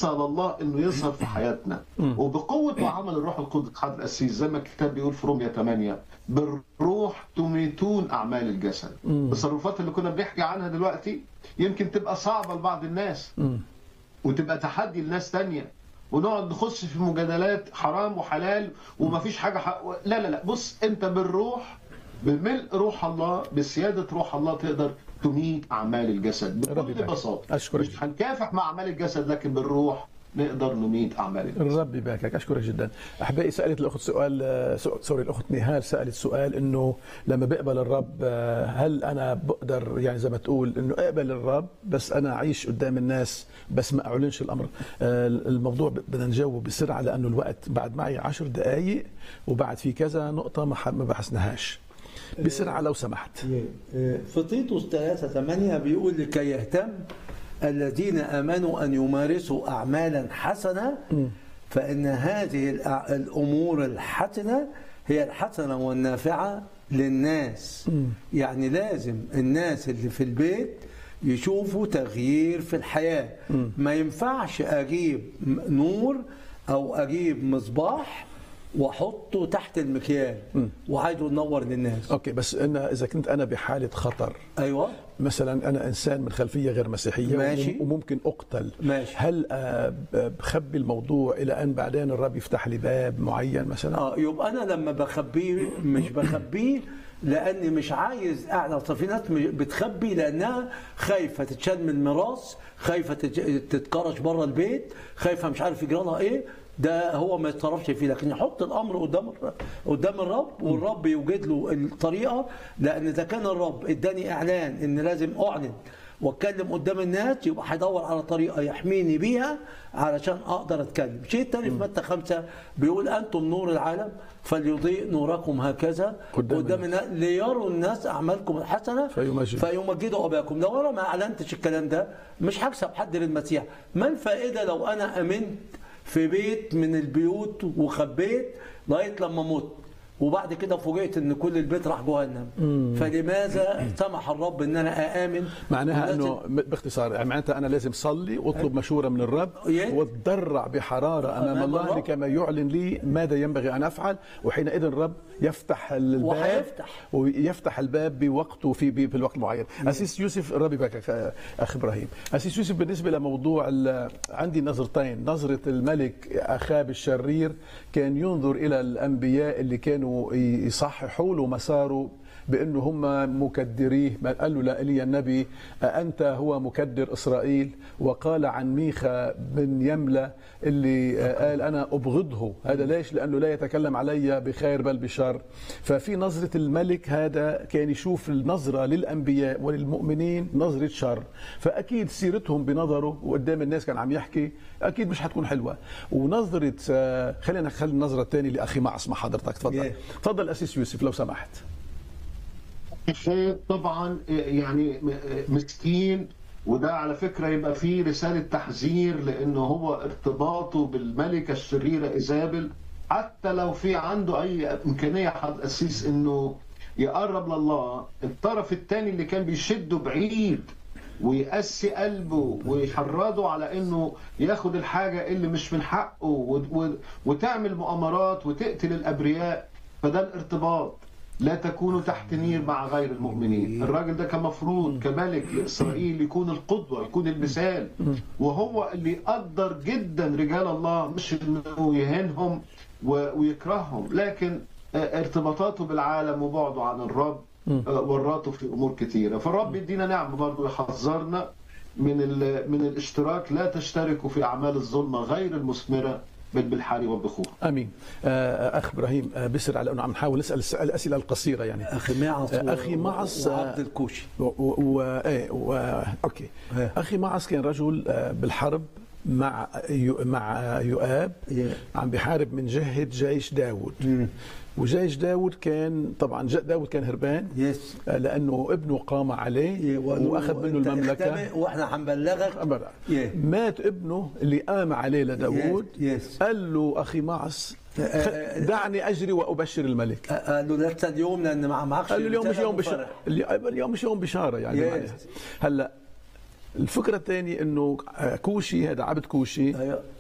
فرصه لله انه يظهر في حياتنا وبقوه وعمل الروح القدس حضر القسيس زي ما الكتاب بيقول في روميا 8 بالروح تميتون اعمال الجسد التصرفات اللي كنا بنحكي عنها دلوقتي يمكن تبقى صعبه لبعض الناس وتبقى تحدي لناس تانية ونقعد نخش في مجادلات حرام وحلال ومفيش حاجه ح... لا لا لا بص انت بالروح بملء روح الله بسياده روح الله تقدر تميت اعمال الجسد ربي بكل يبارك. بساطه أشكرك. مش هنكافح مع اعمال الجسد لكن بالروح نقدر نميت اعمال الجسد ربي يباركك اشكرك جدا احبائي سالت الاخت سؤال آه، سو- سوري الاخت نهال سالت سؤال انه لما بقبل الرب آه، هل انا بقدر يعني زي ما تقول انه اقبل الرب بس انا اعيش قدام الناس بس ما اعلنش الامر آه، الموضوع ب- بدنا نجاوب بسرعه لانه الوقت بعد معي عشر دقائق وبعد في كذا نقطه ما ح- ما بحثناهاش بسرعه لو سمحت في تيتوس 3 8 بيقول لكي يهتم الذين امنوا ان يمارسوا اعمالا حسنه فان هذه الأع- الامور الحسنه هي الحسنه والنافعه للناس يعني لازم الناس اللي في البيت يشوفوا تغيير في الحياه ما ينفعش اجيب م- نور او اجيب مصباح واحطه تحت المكيال وعايزه ينور للناس اوكي بس انا اذا كنت انا بحاله خطر ايوه مثلا انا انسان من خلفيه غير مسيحيه ماشي. وممكن اقتل ماشي. هل آه، ب- بخبي الموضوع الى ان بعدين الرب يفتح لي باب معين مثلا اه يبقى انا لما بخبيه مش بخبيه لاني مش عايز اعلى أصل في ناس مش- بتخبي لانها خايفه تتشال من الميراث خايفه تتج- تتكرش بره البيت خايفه مش عارف يجرى لها ايه ده هو ما يتصرفش فيه لكن يحط الامر قدام الر- قدام الرب والرب يوجد له الطريقه لان اذا كان الرب اداني اعلان ان لازم اعلن واتكلم قدام الناس يبقى هيدور على طريقه يحميني بيها علشان اقدر اتكلم شيء تاني في متى خمسة بيقول انتم نور العالم فليضيء نوركم هكذا قدام قدام الناس ليروا الناس اعمالكم الحسنه فيمجد. فيمجدوا اباكم لو انا ما اعلنتش الكلام ده مش هكسب حد للمسيح ما الفائده لو انا امنت في بيت من البيوت وخبيت لغايه لما مت وبعد كده فوجئت ان كل البيت راح جهنم فلماذا سمح الرب ان انا اامن معناها ولازم- انه م- باختصار يعني معناتها انا لازم صلي واطلب مشوره من الرب يد. واتضرع بحراره امام أمام الله الرب. لكما يعلن لي ماذا ينبغي ان افعل وحينئذ الرب يفتح الباب وهيفتح. ويفتح الباب بوقته في في الوقت المعين اسيس يوسف الرب يباركك آه، اخ ابراهيم اسيس يوسف بالنسبه لموضوع ال- عندي نظرتين نظره الملك اخاب الشرير كان ينظر الى الانبياء اللي كانوا ي- يصححوا له مساره بانه هم مكدريه ما قال له لإيليا النبي أأنت هو مكدر إسرائيل وقال عن ميخا بن يملة اللي آه، قال أنا أبغضه هذا ليش لأنه لا يتكلم علي بخير بل بشر ففي نظرة الملك هذا كان يشوف النظرة للأنبياء وللمؤمنين نظرة شر فأكيد سيرتهم بنظره وقدام الناس كان عم يحكي أكيد مش حتكون حلوة ونظرة آه، خلينا نخلي النظرة الثانية لأخي معص مع حضرتك تفضل Yeah. تفضل أسيس يوسف لو سمحت شيء طبعا يعني مسكين وده على فكره يبقى فيه رساله تحذير لانه هو ارتباطه بالملكه الشريره ايزابل حتى لو في عنده اي امكانيه حد اسيس انه يقرب لله الطرف الثاني اللي كان بيشده بعيد ويقسي قلبه ويحرضه على انه ياخد الحاجه اللي مش من حقه و- و- وتعمل مؤامرات وتقتل الابرياء فده الارتباط لا تكونوا تحت نير مع غير المؤمنين الراجل ده كان مفروض كملك لإسرائيل يكون القدوة يكون المثال وهو اللي يقدر جدا رجال الله مش انه يهينهم و- ويكرههم لكن آه، ارتباطاته بالعالم وبعده عن الرب آه، ورطه في امور كثيره فالرب يدينا نعمه برضه يحذرنا من ال- من الاشتراك لا تشتركوا في اعمال الظلمه غير المثمره بل بالحال والبخور امين آه، اخ ابراهيم آه، بسرعه لانه عم نحاول نسال الس- الاسئله القصيره يعني اخي معص آه، أخي معص، آه، وعبد الكوشي و... و... و... ايه و... اوكي إيه. اخي معص كان رجل آه، بالحرب مع يو... مع يؤاب إيه. عم بيحارب من جهه جيش داود وجيش داود كان طبعا ج- داود كان هربان يس آه، لانه ابنه قام عليه واخذ منه أنت المملكه اختبئ واحنا هنبلغك أبدا. إيه. مات ابنه اللي قام عليه لداود يس. قال له اخي معص خ- دعني اجري وابشر الملك قال له لست اليوم لان ما معكش قال له اليوم مش رسالة يوم بشارة مفرح. اليوم مش يوم بشارة يعني Yes. معناها. هلا الفكره الثانيه انه كوشي هذا عبد كوشي أيوة.